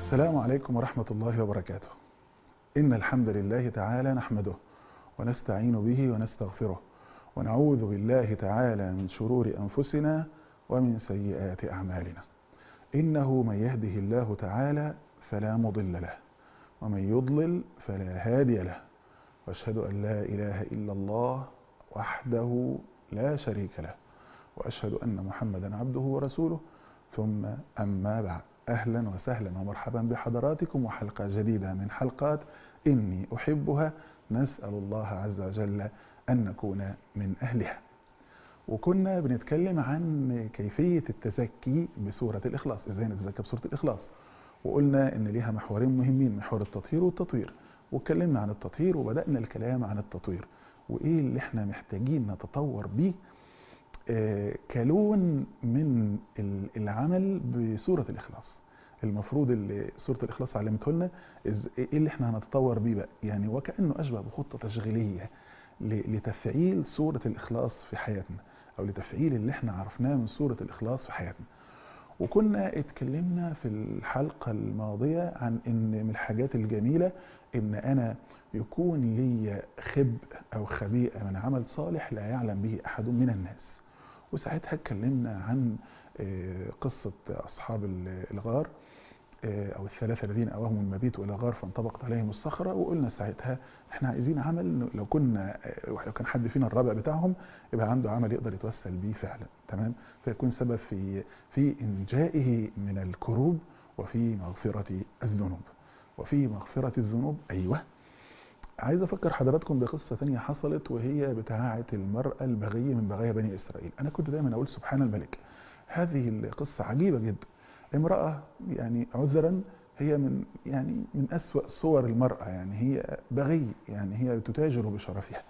السلام عليكم ورحمة الله وبركاته إن الحمد لله تعالى نحمده ونستعين به ونستغفره ونعوذ بالله تعالى من شرور أنفسنا ومن سيئات أعمالنا إنه من يهده الله تعالى فلا مضل له ومن يضلل فلا هادي له واشهد أن لا إله إلا الله وحده لا شريك له وأشهد أن محمدا عبده ورسوله ثم أما بعد أهلا وسهلا ومرحبا بحضراتكم وحلقة جديدة من حلقات إني أحبها نسأل الله عز وجل أن نكون من أهلها وكنا بنتكلم عن كيفية التزكي بسورة الإخلاص إزاي نتزكى بسورة الإخلاص وقلنا إن ليها محورين مهمين محور التطهير والتطوير واتكلمنا عن التطهير وبدأنا الكلام عن التطوير وإيه اللي احنا محتاجين نتطور بيه آه كلون من العمل بسورة الإخلاص المفروض اللي سورة الإخلاص علمته لنا ايه اللي احنا هنتطور بيه بقى يعني وكأنه أشبه بخطة تشغيلية لتفعيل سورة الإخلاص في حياتنا أو لتفعيل اللي احنا عرفناه من سورة الإخلاص في حياتنا وكنا اتكلمنا في الحلقة الماضية عن ان من الحاجات الجميلة ان انا يكون لي خب او خبيئة من عمل صالح لا يعلم به احد من الناس وساعتها اتكلمنا عن قصة اصحاب الغار او الثلاثة الذين اوهم المبيت الى غار فانطبقت عليهم الصخرة وقلنا ساعتها احنا عايزين عمل لو كنا لو كان حد فينا الرابع بتاعهم يبقى عنده عمل يقدر يتوسل بيه فعلا تمام فيكون سبب في في انجائه من الكروب وفي مغفرة الذنوب وفي مغفرة الذنوب ايوه عايز افكر حضراتكم بقصة تانية حصلت وهي بتاعة المرأة البغية من بغايا بني اسرائيل انا كنت دايما اقول سبحان الملك هذه القصة عجيبة جدا امرأة يعني عذرا هي من يعني من أسوأ صور المرأة يعني هي بغي يعني هي تتاجر بشرفها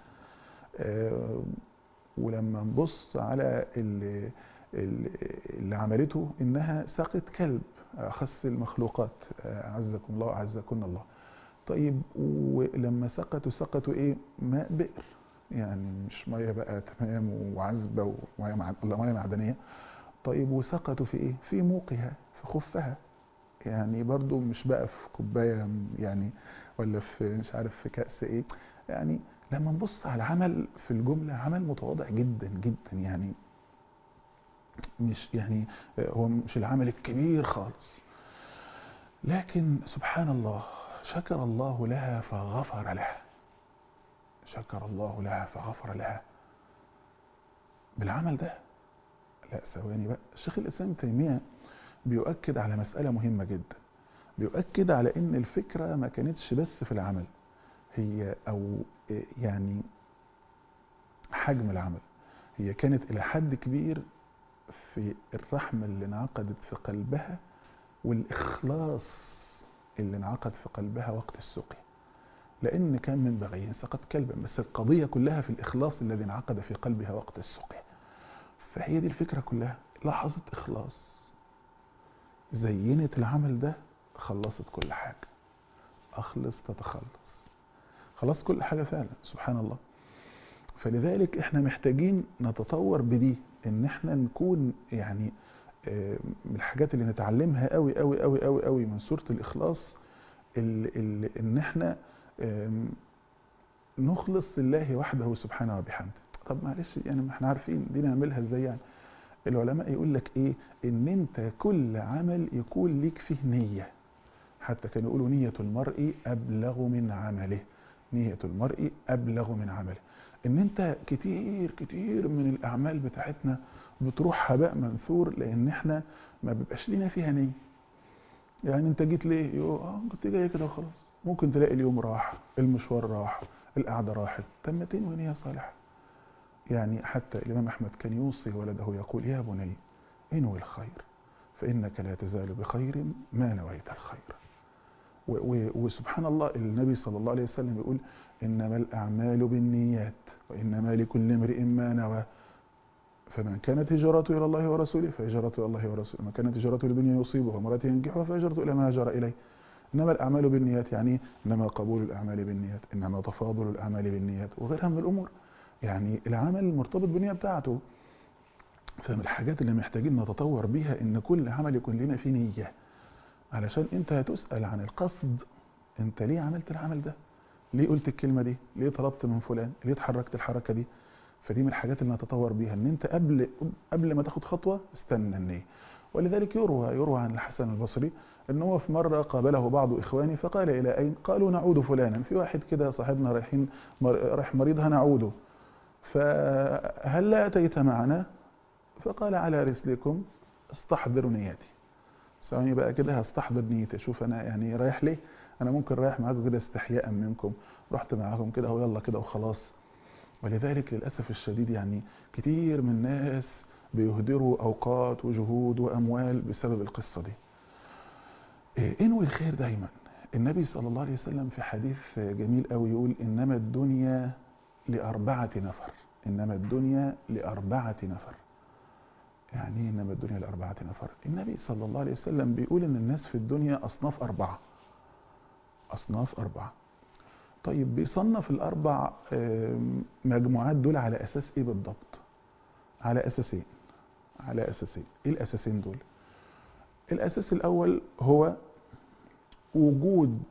أه ولما نبص على اللي, اللي عملته إنها سقت كلب أخس المخلوقات أعزكم الله أعزكم الله طيب ولما سقطوا سقطوا إيه ماء بئر يعني مش مية بقى تمام وعذبة ومية معدنية طيب وسقطوا في ايه في موقها في خفها يعني برضو مش بقى في كوبايه يعني ولا في مش عارف في كاس ايه يعني لما نبص على عمل في الجمله عمل متواضع جدا جدا يعني مش يعني هو مش العمل الكبير خالص لكن سبحان الله شكر الله لها فغفر لها شكر الله لها فغفر لها بالعمل ده لا ثواني بقى الشيخ الاسلام تيميه بيؤكد على مساله مهمه جدا بيؤكد على ان الفكره ما كانتش بس في العمل هي او يعني حجم العمل هي كانت الى حد كبير في الرحمه اللي انعقدت في قلبها والاخلاص اللي انعقد في قلبها وقت السقي لان كان من بغي سقط كلبا بس القضيه كلها في الاخلاص الذي انعقد في قلبها وقت السقي فهي دي الفكرة كلها لحظة إخلاص زينت العمل ده خلصت كل حاجة أخلص تتخلص خلاص كل حاجة فعلا سبحان الله فلذلك احنا محتاجين نتطور بدي ان احنا نكون يعني من الحاجات اللي نتعلمها قوي قوي قوي قوي قوي من سورة الإخلاص ال ال ان احنا نخلص لله وحده سبحانه وبحمده طب معلش يعني ما احنا عارفين دي نعملها ازاي يعني العلماء يقول لك ايه ان انت كل عمل يكون ليك فيه نية حتى كانوا يقولوا نية المرء ابلغ من عمله نية المرء ابلغ من عمله ان انت كتير كتير من الاعمال بتاعتنا بتروح هباء منثور لان احنا ما بيبقاش لينا فيها نية يعني انت جيت ليه يو اه كنت جاي كده وخلاص ممكن تلاقي اليوم راح المشوار راح القعدة راحت طب ما تنوي نية صالحة يعني حتى الإمام أحمد كان يوصي ولده يقول يا بني انوي الخير فإنك لا تزال بخير ما نويت الخير وسبحان الله النبي صلى الله عليه وسلم يقول إنما الأعمال بالنيات وإنما لكل امرئ ما نوى فمن كانت هجرته إلى الله ورسوله فهجرته إلى الله ورسوله من كانت هجرته لدنيا يصيبها وامرأة ينكحها فهجرته إلى ما هاجر إليه إنما الأعمال بالنيات يعني إنما قبول الأعمال بالنيات إنما تفاضل الأعمال بالنيات وغيرها من الأمور يعني العمل مرتبط بالنية بتاعته فمن الحاجات اللي محتاجين نتطور بيها ان كل عمل يكون لنا فيه نية علشان انت هتسأل عن القصد انت ليه عملت العمل ده ليه قلت الكلمة دي ليه طلبت من فلان ليه اتحركت الحركة دي فدي من الحاجات اللي نتطور بيها ان انت قبل قبل ما تاخد خطوة استنى النية ولذلك يروى يروى عن الحسن البصري ان هو في مرة قابله بعض اخواني فقال الى اين قالوا نعود فلانا في واحد كده صاحبنا رايحين رايح مريض هنعوده فهل لا اتيت معنا فقال على رسلكم استحضر نيتي ثواني بقى كده هستحضر نيتي اشوف انا يعني رايح ليه انا ممكن رايح معاكم كده استحياء منكم رحت معاكم كده ويلا كده وخلاص ولذلك للاسف الشديد يعني كتير من الناس بيهدروا اوقات وجهود واموال بسبب القصه دي إيه انوي الخير دايما النبي صلى الله عليه وسلم في حديث جميل قوي يقول انما الدنيا لاربعه نفر انما الدنيا لاربعه نفر يعني ايه انما الدنيا لاربعه نفر النبي صلى الله عليه وسلم بيقول ان الناس في الدنيا اصناف اربعه اصناف اربعه طيب بيصنف الاربع مجموعات دول على اساس ايه بالضبط على اساسين على اساسين ايه الاساسين دول الاساس الاول هو وجود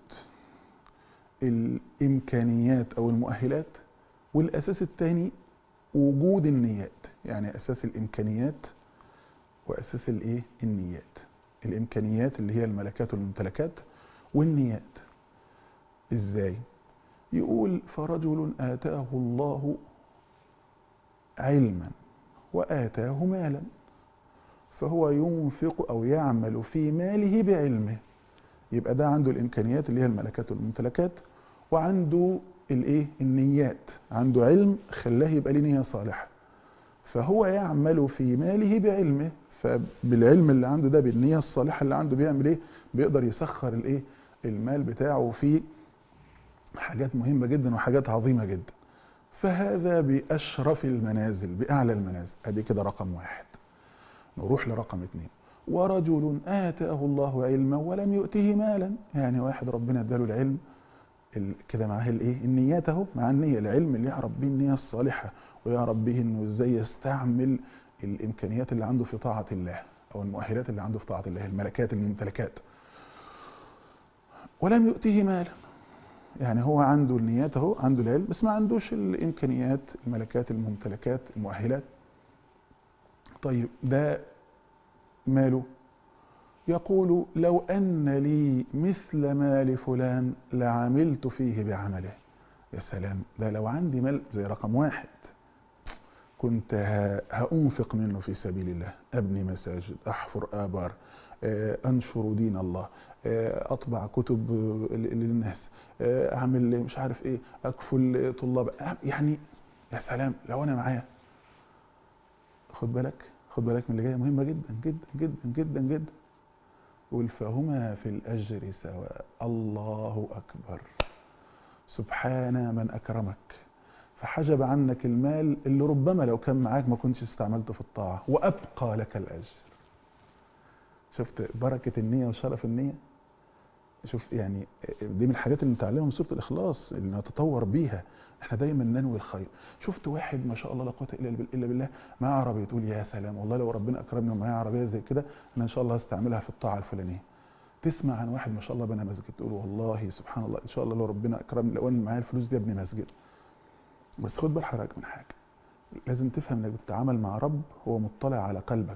الامكانيات او المؤهلات والاساس الثاني وجود النيات يعني اساس الامكانيات واساس الايه النيات الامكانيات اللي هي الملكات والممتلكات والنيات ازاي يقول فرجل اتاه الله علما واتاه مالا فهو ينفق او يعمل في ماله بعلمه يبقى ده عنده الامكانيات اللي هي الملكات والممتلكات وعنده الايه النيات عنده علم خلاه يبقى ليه نيه صالحه فهو يعمل في ماله بعلمه فبالعلم اللي عنده ده بالنيه الصالحه اللي عنده بيعمل ايه بيقدر يسخر الايه المال بتاعه في حاجات مهمه جدا وحاجات عظيمه جدا فهذا باشرف المنازل باعلى المنازل ادي كده رقم واحد نروح لرقم اثنين ورجل آتاه الله علما ولم يؤته مالا يعني واحد ربنا اداله العلم كده معاه الايه النيات اهو مع النيه العلم اللي يعرف به النيه الصالحه ويعرف به انه ازاي يستعمل الامكانيات اللي عنده في طاعه الله او المؤهلات اللي عنده في طاعه الله الملكات الممتلكات ولم يؤته مالا يعني هو عنده النيات اهو عنده العلم بس ما عندوش الامكانيات الملكات الممتلكات المؤهلات طيب ده ماله يقول لو أن لي مثل مال فلان لعملت فيه بعمله يا سلام ده لو عندي مال زي رقم واحد كنت هأنفق منه في سبيل الله أبني مساجد أحفر آبار أنشر دين الله أطبع كتب للناس أعمل مش عارف إيه أكفل طلاب يعني يا سلام لو أنا معايا خد بالك خد بالك من اللي جايه مهمه جدا جدا جدا جدا جدا قل فهما في الاجر سواء الله اكبر سبحان من اكرمك فحجب عنك المال اللي ربما لو كان معاك ما كنتش استعملته في الطاعه وابقى لك الاجر شفت بركه النيه وشرف النيه شوف يعني دي من الحاجات اللي نتعلمها من سوره الاخلاص اللي نتطور بيها احنا دايما ننوي الخير شفت واحد ما شاء الله لا قوه الا بالله معاه عربيه تقول يا سلام والله لو ربنا اكرمني ومعايا عربيه زي كده انا ان شاء الله هستعملها في الطاعه الفلانيه تسمع عن واحد ما شاء الله بنى مسجد تقول والله سبحان الله ان شاء الله لو ربنا اكرمني لو انا معايا الفلوس دي ابني مسجد بس خد بال حضرتك من حاجه لازم تفهم انك بتتعامل مع رب هو مطلع على قلبك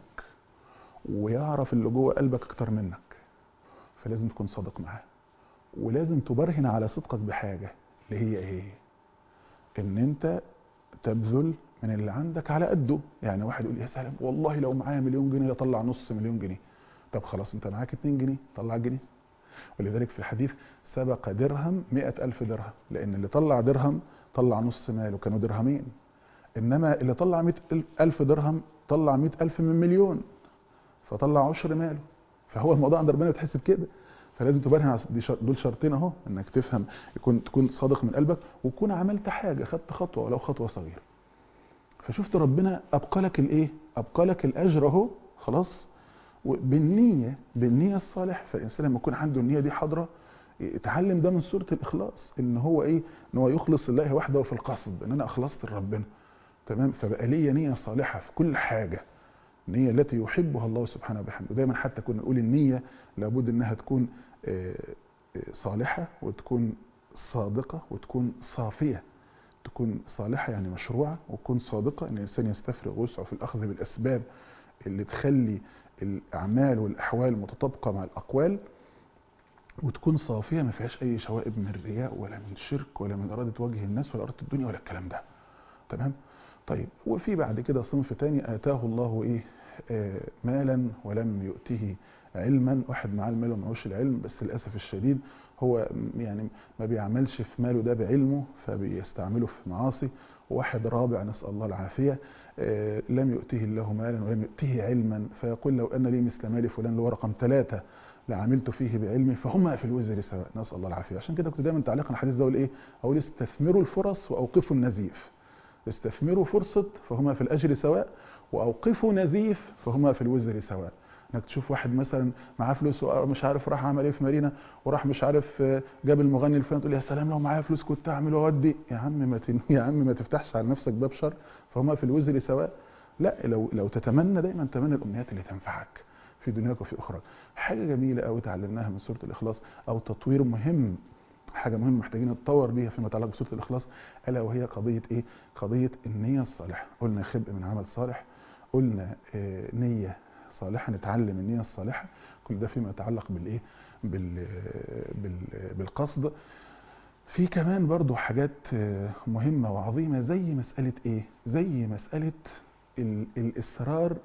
ويعرف اللي جوه قلبك اكتر منك فلازم تكون صادق معاه ولازم تبرهن على صدقك بحاجه اللي هي ايه ان انت تبذل من اللي عندك على قده يعني واحد يقول يا سلام والله لو معايا مليون جنيه اطلع نص مليون جنيه طب خلاص انت معاك 2 جنيه طلع جنيه ولذلك في الحديث سبق درهم مئة ألف درهم لأن اللي طلع درهم طلع نص ماله كانوا درهمين إنما اللي طلع مئة ألف درهم طلع مئة ألف من مليون فطلع عشر ماله فهو الموضوع عند ربنا بتحسب كده فلازم تبرهن على دي شر... دول شرطين اهو انك تفهم يكون تكون صادق من قلبك وتكون عملت حاجه خدت خطوه ولو خطوه صغيره فشفت ربنا ابقى لك الايه ابقى لك الاجر اهو خلاص بالنيه بالنيه الصالح فالانسان لما يكون عنده النيه دي حاضره اتعلم ده من سوره الاخلاص ان هو ايه ان هو يخلص لله وحده في القصد ان انا اخلصت لربنا تمام فبقى ليا نيه صالحه في كل حاجه النية التي يحبها الله سبحانه وبحمده دايما حتى كنا نقول النية لابد انها تكون صالحة وتكون صادقة وتكون صافية تكون صالحة يعني مشروعة وتكون صادقة ان الانسان يستفرغ وسعه في الاخذ بالاسباب اللي تخلي الاعمال والاحوال متطابقة مع الاقوال وتكون صافية ما فيهاش اي شوائب من الرياء ولا من شرك ولا من ارادة وجه الناس ولا ارادة الدنيا ولا الكلام ده تمام طيب وفي بعد كده صنف تاني اتاه الله ايه آه مالا ولم يؤته علما واحد معاه المال ومعهوش العلم بس للاسف الشديد هو يعني ما بيعملش في ماله ده بعلمه فبيستعمله في معاصي وواحد رابع نسال الله العافيه آه لم يؤته الله مالا ولم يؤته علما فيقول لو ان لي مثل مال فلان اللي هو رقم ثلاثه لعملت فيه بعلمي فهما في الوزر سواء نسال الله العافيه عشان كده كنت دايما تعليقا على الحديث ده اقول ايه اقول استثمروا الفرص واوقفوا النزيف استثمروا فرصة فهما في الأجر سواء وأوقفوا نزيف فهما في الوزر سواء انك تشوف واحد مثلا معاه فلوس ومش عارف راح عمل ايه في مارينا وراح مش عارف جاب المغني الفلاني تقول يا سلام لو معايا فلوس كنت اعمل واودي يا عم ما تن... يا عم ما تفتحش على نفسك باب شر فهما في الوزر سواء لا لو لو تتمنى دايما تمنى الامنيات اللي تنفعك في دنياك وفي اخراك حاجه جميله قوي اتعلمناها من سوره الاخلاص او تطوير مهم حاجه مهمه محتاجين نتطور بيها فيما يتعلق بسوره الاخلاص الا وهي قضيه ايه قضيه النيه الصالحه قلنا خبء من عمل صالح قلنا آه نيه صالحه نتعلم النيه الصالحه كل ده فيما يتعلق بالايه بال بال بالقصد في كمان برضو حاجات مهمه وعظيمه زي مساله ايه زي مساله الاصرار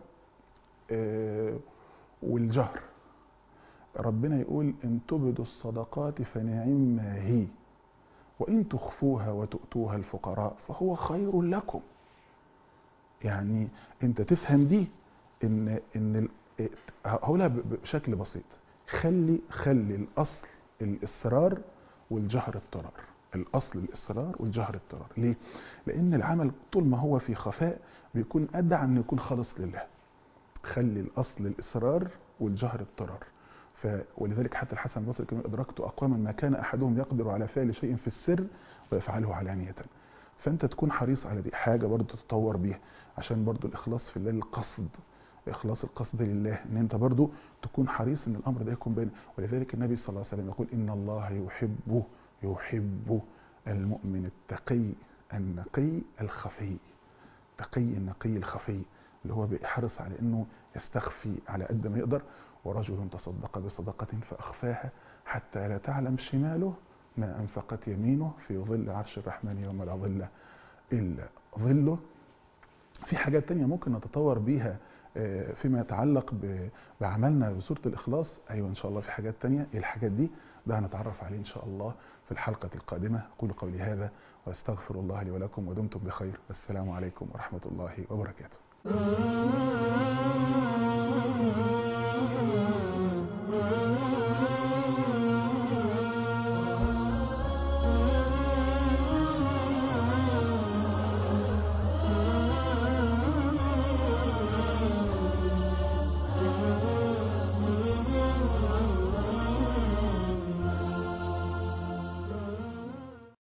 آه والجهر ربنا يقول ان تبدوا الصدقات فنعم ما هي وان تخفوها وتؤتوها الفقراء فهو خير لكم يعني انت تفهم دي ان ان هقولها بشكل بسيط خلي خلي الاصل الاصرار والجهر اضطرار الاصل الاصرار والجهر اضطرار ليه لان العمل طول ما هو في خفاء بيكون ادعى انه يكون خالص لله خلي الاصل الاصرار والجهر اضطرار ف ولذلك حتى الحسن البصري كان ادركت اقواما ما كان احدهم يقدر على فعل شيء في السر ويفعله علانيه فانت تكون حريص على دي حاجه برضو تتطور بيها عشان برضو الاخلاص في الله القصد اخلاص القصد لله ان انت برضو تكون حريص ان الامر ده يكون بين ولذلك النبي صلى الله عليه وسلم يقول ان الله يحب يحب المؤمن التقي النقي الخفي التقي النقي الخفي اللي هو بيحرص على انه يستخفي على قد ما يقدر ورجل تصدق بصدقة فأخفاها حتى لا تعلم شماله ما أنفقت يمينه في ظل عرش الرحمن يوم لا ظل إلا ظله في حاجات تانية ممكن نتطور بيها فيما يتعلق بعملنا بسورة الإخلاص أيوة إن شاء الله في حاجات تانية الحاجات دي ده هنتعرف عليه إن شاء الله في الحلقة القادمة أقول قولي هذا وأستغفر الله لي ولكم ودمتم بخير والسلام عليكم ورحمة الله وبركاته